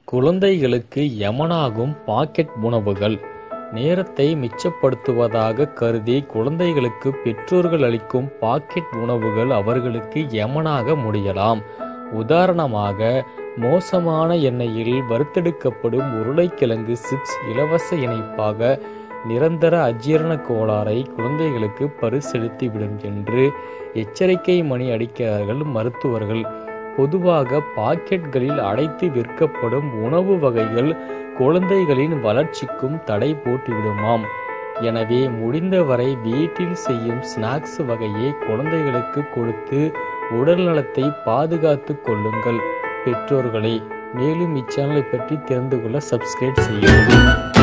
குழந்தைகளுக்கு யமனாகும் பாக்கெட் உணவுகள் நேரத்தை மிச்சப்படுத்துவதாக கருதி குழந்தைகளுக்கு பெற்றோர்கள் அளிக்கும் பாக்கெட் உணவுகள் அவர்களுக்கு யமனாக முடியலாம் உதாரணமாக மோசமான எண்ணெயில் வறுத்தெடுக்கப்படும் உருளைக்கிழங்கு சிப்ஸ் இலவச இணைப்பாக நிரந்தர அஜீரண கோளாறை குழந்தைகளுக்கு பரிசெலுத்திவிடும் என்று எச்சரிக்கை மணி அடிக்கிறார்கள் மருத்துவர்கள் பொதுவாக பாக்கெட்களில் அடைத்து விற்கப்படும் உணவு வகைகள் குழந்தைகளின் வளர்ச்சிக்கும் தடை போட்டுவிடுமாம் எனவே முடிந்தவரை வீட்டில் செய்யும் ஸ்நாக்ஸ் வகையை குழந்தைகளுக்கு கொடுத்து உடல் நலத்தை பாதுகாத்து கொள்ளுங்கள் பெற்றோர்களே மேலும் இச்சேனலை பற்றி தெரிந்து கொள்ள சப்ஸ்கிரைப் செய்யுங்கள்